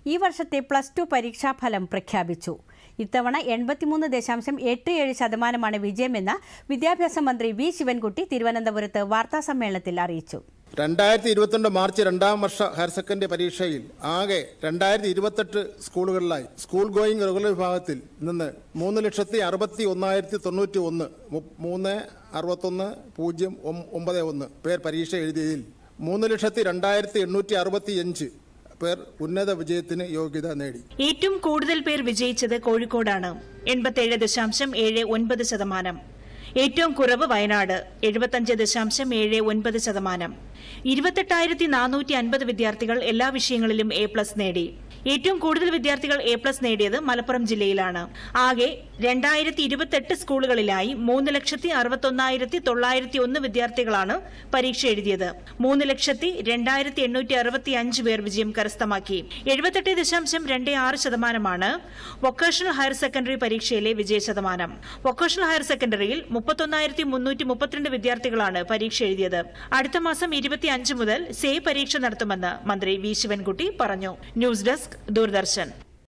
ഈ വർഷത്തെ plus two പരീക്ഷാഫലം പ്രഖ്യാപിച്ചു ഇത്തവണ എൺപത്തിമൂന്ന് ദശാംശം എട്ട് ഏഴ് ശതമാനമാണ് വിജയമെന്ന് വിദ്യാഭ്യാസ മന്ത്രി വി ശിവൻകുട്ടി തിരുവനന്തപുരത്ത് വാർത്താസമ്മേളനത്തിൽ അറിയിച്ചു രണ്ടായിരത്തി ഇരുപത്തിരണ്ട് മാർച്ച് രണ്ടാം വർഷ ഹയർ സെക്കൻഡറി പരീക്ഷയിൽ ആകെ രണ്ടായിരത്തി ഇരുപത്തെട്ട് സ്കൂളുകളിലായി സ്കൂൾ ഗോയിങ് റെഗുലർ വിഭാഗത്തിൽ നിന്ന് മൂന്ന് ലക്ഷത്തി അറുപത്തി ഒന്നായിരത്തി തൊണ്ണൂറ്റി ഒന്ന് മു- മൂന്ന് അറുപത്തൊന്ന് പൂജ്യം ഒം- ഒമ്പത് ഒന്ന് പേർ പരീക്ഷ എഴുതിയതിൽ മൂന്ന് ലക്ഷത്തി രണ്ടായിരത്തി എണ്ണൂറ്റി അറുപത്തി അഞ്ച് പേർ ഉന്നത വിജയത്തിന് യോഗ്യത നേടി ഏറ്റവും കൂടുതൽ പേർ വിജയിച്ചത് കോഴിക്കോടാണ് എൺപത്തേഴ് ദശാംശം ഏഴ് ഒൻപത് ശതമാനം ഏറ്റവും കുറവ് വയനാട് എഴുപത്തഞ്ച് ദശാംശം ഏഴ് ഒൻപത് ശതമാനം ഇരുപത്തെട്ടായിരത്തി നാനൂറ്റി അൻപത് വിദ്യാർത്ഥികൾ എല്ലാ വിഷയങ്ങളിലും എ പ്ലസ് നേടി ഏറ്റവും കൂടുതൽ വിദ്യാർത്ഥികൾ എ പ്ലസ് നേടിയത് മലപ്പുറം ജില്ലയിലാണ് ആകെ രണ്ടായിരത്തി ഇരുപത്തെട്ട് സ്കൂളുകളിലായി മൂന്ന് ലക്ഷത്തി അറുപത്തൊന്നായിരത്തി തൊള്ളായിരത്തി ഒന്ന് വിദ്യാർത്ഥികളാണ് പരീക്ഷ എഴുതിയത് മൂന്ന് ലക്ഷത്തി രണ്ടായിരത്തി എണ്ണൂറ്റി അറുപത്തി അഞ്ച് പേർ വിജയം കരസ്ഥമാക്കി എഴുപത്തെട്ട് ദശാംശം രണ്ട് ആറ് ശതമാനമാണ് വൊക്കേഷണൽ ഹയർ സെക്കൻഡറി പരീക്ഷയിലെ വിജയ ശതമാനം വൊക്കേഷണൽ ഹയർ സെക്കൻഡറിയിൽ മുപ്പത്തൊന്നായിരത്തി മുന്നൂറ്റി മുപ്പത്തിരണ്ട് വിദ്യാർത്ഥികളാണ് പരീക്ഷ എഴുതിയത് അടുത്ത മാസം ഇരുപത്തി അഞ്ച് മുതൽ സേ പരീക്ഷ നടത്തുമെന്ന് മന്ത്രി വി ശിവൻകുട്ടി പറഞ്ഞു ന്യൂസ് ഡെസ്ക് ദൂരദർശൻ